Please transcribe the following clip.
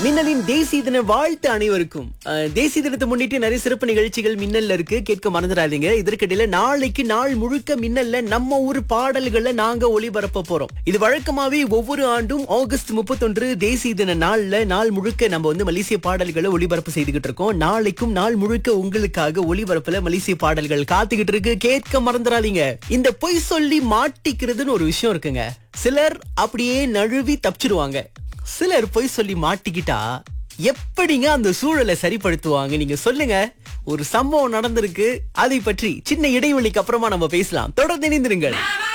மின்னலின் தேசிய தின வாழ்த்து அனைவருக்கும் அஹ், தேசிய தினத்தை முன்னிட்டு நிறைய சிறப்பு நிகழ்ச்சிகள் மின்னல்ல இருக்கு கேட்க மறந்துடாதீங்க இதற்கிடையில நாளைக்கு நாள் முழுக்க மின்னல்ல நம்ம ஊர் பாடல்களை நாங்க ஒளிபரப்ப போறோம் இது வழக்கமாவே ஒவ்வொரு ஆண்டும் ஆகஸ்ட் முப்பத்தொன்று தேசிய தின நாள்ல நாள் முழுக்க நம்ம வந்து மலேசிய பாடல்களை ஒளிபரப்பு செய்துகிட்டு இருக்கோம் நாளைக்கும் நாள் முழுக்க உங்களுக்காக ஒளிபரப்புல மலேசிய பாடல்கள் காத்துக்கிட்டு இருக்கு கேட்க மறந்துடாதீங்க இந்த பொய் சொல்லி மாட்டிக்கிறதுன்னு ஒரு விஷயம் இருக்குங்க சிலர் அப்படியே நழுவி தப்பிச்சிடுவாங்க சிலர் பொய் சொல்லி மாட்டிக்கிட்டா எப்படிங்க அந்த சூழலை சரிப்படுத்துவாங்க நீங்க சொல்லுங்க ஒரு சம்பவம் நடந்திருக்கு அதை பற்றி சின்ன இடைவெளிக்கு அப்புறமா நம்ம பேசலாம் தொடர்ந்து இணைந்திருங்கள்